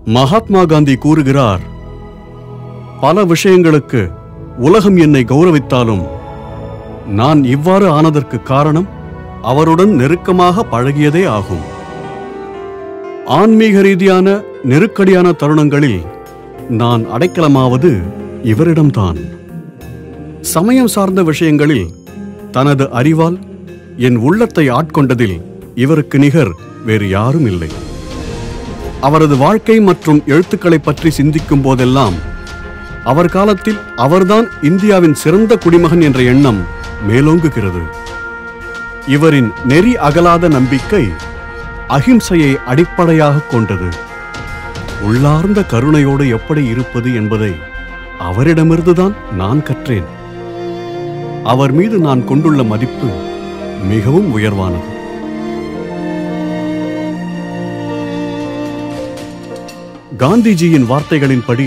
மகாத்மா காந்தி கூறுகிறார் பல விஷயங்களுக்கு உலகம் என்னை கௌரவித்தாலும் நான் இவ்வாறு ஆனதற்கு காரணம் அவருடன் நெருக்கமாக பழகியதே ஆகும் ஆன்மீக ரீதியான நெருக்கடியான தருணங்களில் நான் அடைக்கலமாவது இவரிடம்தான் சமயம் சார்ந்த விஷயங்களில் தனது அறிவால் என் உள்ளத்தை ஆட்கொண்டதில் இவருக்கு நிகர் வேறு யாரும் இல்லை அவரது வாழ்க்கை மற்றும் எழுத்துக்களை பற்றி சிந்திக்கும் போதெல்லாம் அவர் காலத்தில் அவர்தான் இந்தியாவின் சிறந்த குடிமகன் என்ற எண்ணம் மேலோங்குகிறது இவரின் நெறி அகலாத நம்பிக்கை அகிம்சையை அடிப்படையாக கொண்டது உள்ளார்ந்த கருணையோடு எப்படி இருப்பது என்பதை அவரிடமிருந்துதான் நான் கற்றேன் அவர் மீது நான் கொண்டுள்ள மதிப்பு மிகவும் உயர்வானது காந்திஜியின் வார்த்தைகளின்படி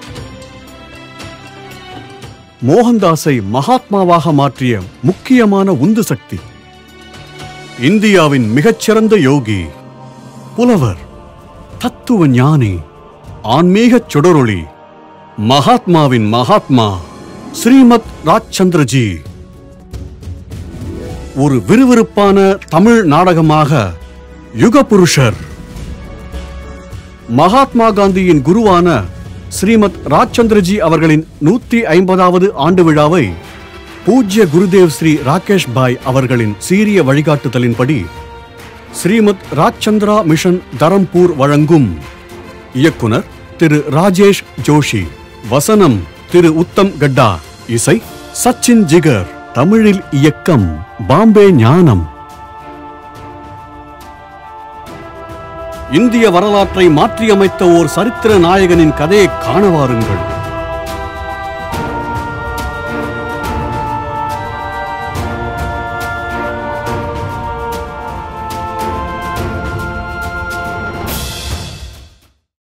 மோகன்தாஸை மகாத்மாவாக மாற்றிய முக்கியமான உந்து சக்தி இந்தியாவின் மிகச்சிறந்த யோகி புலவர் தத்துவ ஞானி ஆன்மீகச் சுடரொளி மகாத்மாவின் மகாத்மா ஸ்ரீமத் ராஜ்சந்திரஜி ஒரு விறுவிறுப்பான தமிழ் நாடகமாக யுகபுருஷர் மகாத்மா காந்தியின் குருவான ஸ்ரீமத் ராஜ்சந்திரஜி அவர்களின் நூத்தி ஐம்பதாவது ஆண்டு விழாவை பூஜ்ய குருதேவ் ஸ்ரீ ராகேஷ் பாய் அவர்களின் சீரிய வழிகாட்டுதலின்படி ஸ்ரீமத் ராஜ்சந்திரா மிஷன் தரம்பூர் வழங்கும் இயக்குனர் திரு ராஜேஷ் ஜோஷி வசனம் திரு உத்தம் கட்டா இசை சச்சின் ஜிகர் தமிழில் இயக்கம் பாம்பே ஞானம் இந்திய வரலாற்றை மாற்றியமைத்த ஓர் சரித்திர நாயகனின் கதையை காண வாருங்கள்